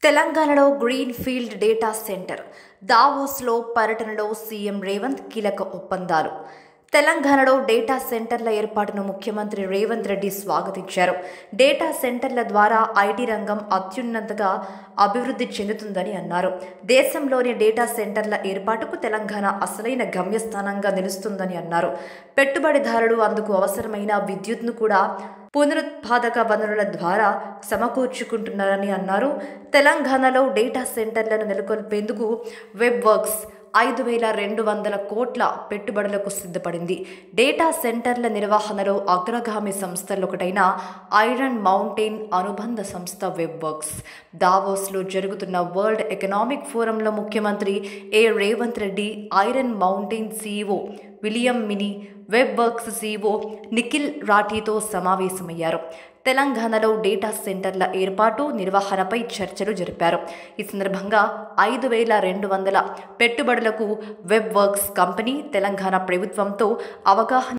తెలంగాణలో green field data center దావోస్లో పర్యటనలో సీఎం రేవంత్ కీలక ఒప్పందాలు తెలంగాణలో డేటా సెంటర్ల ఏర్పాటును ముఖ్యమంత్రి రేవంత్ రెడ్డి స్వాగతించారు డేటా సెంటర్ల ద్వారా ఐటీ రంగం అత్యున్నతగా అభివృద్ధి చెందుతుందని అన్నారు దేశంలోని డేటా సెంటర్ల ఏర్పాటుకు తెలంగాణ అసలైన గమ్యస్థానంగా నిలుస్తుందని అన్నారు పెట్టుబడిదారులు అందుకు అవసరమైన విద్యుత్ను కూడా పునరుత్పాదక వనరుల ద్వారా సమకూర్చుకుంటున్నారని అన్నారు తెలంగాణలో డేటా సెంటర్లను నెలకొల్పేందుకు వెబ్ వర్క్స్ ఐదు వేల రెండు వందల కోట్ల పెట్టుబడులకు సిద్ధపడింది డేటా సెంటర్ల నిర్వహణలో అగ్రగామి సంస్థలొకటైన ఐరన్ మౌంటైన్ అనుబంధ సంస్థ వెబ్ వర్క్స్ దావోస్లో జరుగుతున్న వరల్డ్ ఎకనామిక్ ఫోరంలో ముఖ్యమంత్రి ఏ Revanth Reddy Iron Mountain CEO William Meaney Web Works CEO Nikhil రాఠీతో సమావేశమయ్యారు తెలంగాణలో డేటా సెంటర్ల ఏర్పాటు నిర్వహణపై చర్చలు జరిపారు ఈ సందర్భంగా ఐదు వేల రెండు వందల పెట్టుబడులకు వెబ్ వర్క్స్ కంపెనీ తెలంగాణ ప్రభుత్వంతో అవగాహన